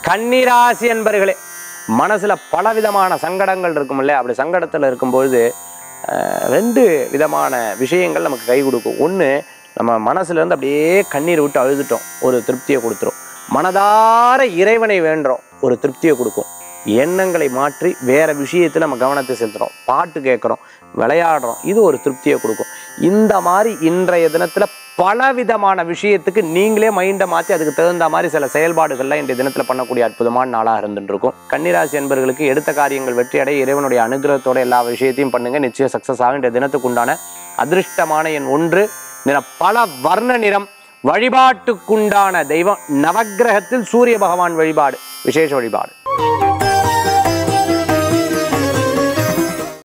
கன்னிராசி என்பர்களே மனசுல பலவிதமான சங்கடங்கள் இருக்கும் இல்லையா அப்படி சங்கடத்துல இருக்கும்பொழுது அஹ், ரெண்டு விதமான விஷயங்கள் நமக்கு கை கொடுக்கும் ஒன்று நம்ம மனசுல இருந்து அப்படியே கண்ணீர் விட்டு அழுதுட்டோம் ஒரு திருப்தியை கொடுத்துரும் மனதார இறைவனை வேண்டுறோம் ஒரு திருப்தியை கொடுக்கும் எண்ணங்களை மாற்றி வேற விஷயத்துல நம்ம கவனத்தை செலுத்துறோம் பாட்டு கேட்குறோம் விளையாடுறோம் இது ஒரு திருப்தியை கொடுக்கும் இந்த மாதிரி இன்றைய தினத்துல பலவிதமான விஷயத்துக்கு நீங்களே மைண்டை மாற்றி அதுக்கு தகுந்த மாதிரி சில செயல்பாடுகள்லாம் இன்றைய தினத்தில் பண்ணக்கூடிய அற்புதமான நாளாக இருந்துட்டு இருக்கும் கன்னிராசி என்பவர்களுக்கு எடுத்த காரியங்கள் வெற்றி அடைய இறைவனுடைய அனுகிரகத்தோட எல்லா விஷயத்தையும் பண்ணுங்க நிச்சயம் சக்ஸஸ் ஆகும் இன்றைய தினத்துக்கு உண்டான அதிர்ஷ்டமான எண் ஒன்று நிறம் பல வர்ண நிறம் வழிபாட்டுக்குண்டான தெய்வம் நவக்கிரகத்தில் சூரிய பகவான் வழிபாடு விசேஷ வழிபாடு